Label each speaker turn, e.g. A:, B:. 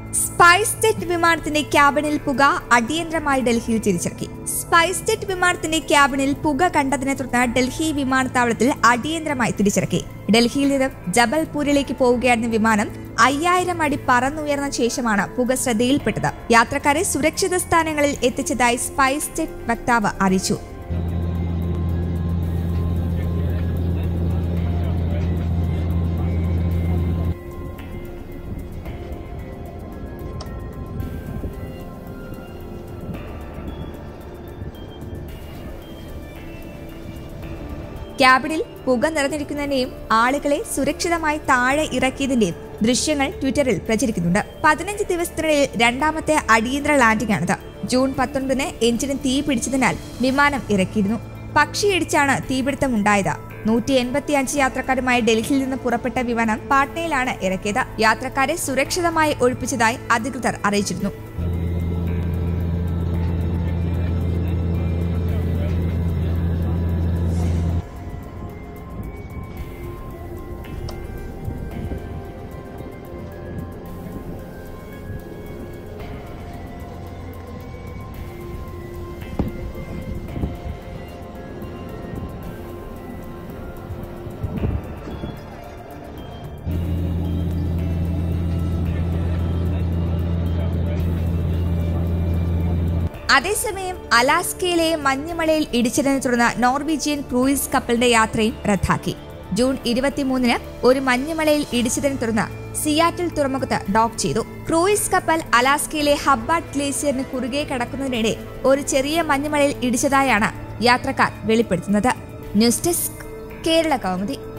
A: spice jet വിമാനത്തിന്റെ ക്യാബിനിൽ പുക അടിയന്തരമായി ഡൽഹിയിൽ തിരിച്ചിറക്കി സ്പൈസ് ജെറ്റ് വിമാനത്തിന്റെ ക്യാബിനിൽ പുക കണ്ടതിനെ തുടർന്ന് ഡൽഹി വിമാനത്താവളത്തിൽ അടിയന്തരമായി തിരിച്ചിറക്കി ഡൽഹിയിൽ നിന്ന് ജബൽപൂരിലേക്ക് പോവുകയായിരുന്ന വിമാനം അയ്യായിരം അടി പറന്നുയർന്ന ശേഷമാണ് പുക ശ്രദ്ധയിൽപ്പെട്ടത് യാത്രക്കാരെ സുരക്ഷിത സ്ഥാനങ്ങളിൽ എത്തിച്ചതായി സ്പൈസ് ജെറ്റ് വക്താവ് അറിയിച്ചു ക്യാബിനിൽ പുക നിറഞ്ഞിരിക്കുന്നതിന്റെയും ആളുകളെ സുരക്ഷിതമായി താഴെ ഇറക്കിയതിന്റെയും ദൃശ്യങ്ങൾ ട്വിറ്ററിൽ പ്രചരിക്കുന്നുണ്ട് പതിനഞ്ച് ദിവസത്തിനിടയിൽ രണ്ടാമത്തെ അടിയന്തര ലാൻഡിംഗ് ആണിത് ജൂൺ പത്തൊൻപതിന് എഞ്ചിന് തീ പിടിച്ചതിനാൽ വിമാനം ഇറക്കിയിരുന്നു പക്ഷിയിടിച്ചാണ് തീപിടുത്തം ഉണ്ടായത് നൂറ്റി എൺപത്തി അഞ്ച് യാത്രക്കാരുമായി ഡൽഹിയിൽ നിന്ന് പുറപ്പെട്ട വിമാനം പാട്നയിലാണ് ഇറക്കിയത് യാത്രക്കാരെ സുരക്ഷിതമായി ഒഴിപ്പിച്ചതായി അധികൃതർ അറിയിച്ചിരുന്നു അതേസമയം അലാസ്കയിലെ മഞ്ഞുമലയിൽ ഇടിച്ചതിനെ തുടർന്ന് നോർവീജിയൻ ക്രൂയിസ് കപ്പലിന്റെ യാത്രയും റദ്ദാക്കി ജൂൺ ഇരുപത്തിമൂന്നിന് ഒരു മഞ്ഞുമലയിൽ ഇടിച്ചതിനെ തുടർന്ന് സിയാറ്റിൽ തുറമുഖത്ത് ഡോക്ക് ചെയ്തു ക്രൂയിസ് കപ്പൽ അലാസ്കയിലെ ഹബ്ബാട്ട് ഗ്ലേസിയറിന് കുറുകെ കടക്കുന്നതിനിടെ ഒരു ചെറിയ മഞ്ഞുമലയിൽ ഇടിച്ചതായാണ് യാത്രക്കാർ വെളിപ്പെടുത്തുന്നത് ന്യൂസ് ഡെസ്ക് കേരള കൗമുദി